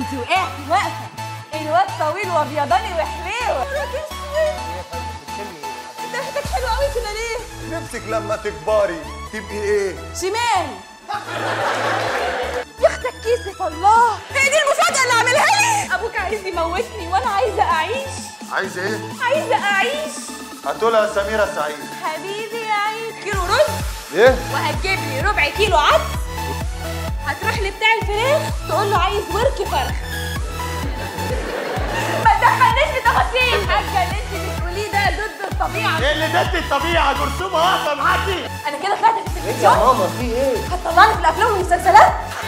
انت وقعتي واقفه الواد طويل وابيضاني وحليوه انت ريحتك حلوه قوي كده ليه نفسك لما تكبري تبقي ايه شمال يا اختك كيسة الله هي دي المفاجأة اللي عاملها لي ابوك عايز يموتني وانا عايزة اعيش عايز ايه عايزة اعيش هاتولها سميرة سعيد حبيبي يا عيد كيلو رز ايه وهتجيب لي ربع كيلو عدس هتروح لبتاع الفراخ تقول له عايز ورك فرخ ما تدخلنيش في تفاصيل حاجه اللي انت بتقوليه ده ضد الطبيعه ايه اللي ضد الطبيعة جرثومة واقفة معاكي انا كده طلعت في يا التلفزيون ماما في ايه هتطلعني في الافلام والمسلسلات